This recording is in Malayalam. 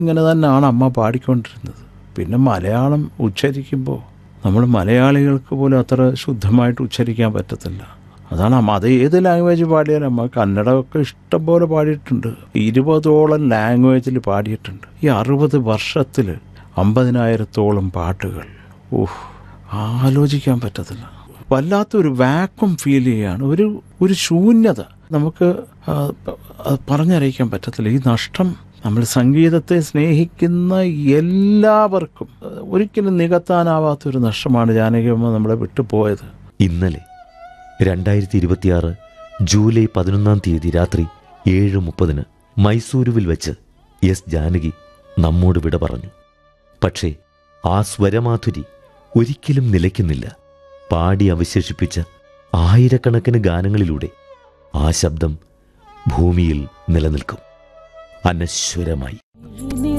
ഇങ്ങനെ തന്നെയാണ് അമ്മ പാടിക്കൊണ്ടിരുന്നത് പിന്നെ മലയാളം ഉച്ചരിക്കുമ്പോൾ നമ്മൾ മലയാളികൾക്ക് പോലും അത്ര ശുദ്ധമായിട്ട് ഉച്ചരിക്കാൻ പറ്റത്തില്ല അതാണ് അമ്മ അത് ഏത് ലാംഗ്വേജ് പാടിയാലും അമ്മ കന്നഡമൊക്കെ ഇഷ്ടംപോലെ പാടിയിട്ടുണ്ട് ഇരുപതോളം ലാംഗ്വേജിൽ പാടിയിട്ടുണ്ട് ഈ അറുപത് വർഷത്തിൽ അമ്പതിനായിരത്തോളം പാട്ടുകൾ ഓഹ് ആലോചിക്കാൻ പറ്റത്തില്ല വല്ലാത്തൊരു വാക്വം ഫീൽ ചെയ്യുകയാണ് ഒരു ഒരു ശൂന്യത നമുക്ക് ആ, അത് പറഞ്ഞറിയിക്കാൻ പറ്റത്തില്ല ഈ നഷ്ടം നമ്മൾ സംഗീതത്തെ സ്നേഹിക്കുന്ന എല്ലാവർക്കും ഒരിക്കലും നികത്താനാവാത്തൊരു നഷ്ടമാണ് ജാനകിയമ്മ നമ്മളെ വിട്ടുപോയത് ഇന്നലെ രണ്ടായിരത്തി ഇരുപത്തിയാറ് ജൂലൈ പതിനൊന്നാം തീയതി രാത്രി ഏഴ് മുപ്പതിന് മൈസൂരുവിൽ വെച്ച് എസ് ജാനകി നമ്മോട് വിട പറഞ്ഞു പക്ഷേ ആ സ്വരമാധുരി ഒരിക്കലും നിലയ്ക്കുന്നില്ല പാടി അവശേഷിപ്പിച്ച ആയിരക്കണക്കിന് ഗാനങ്ങളിലൂടെ ആ ശബ്ദം ഭൂമിയിൽ നിലനിൽക്കും അനശ്വരമായി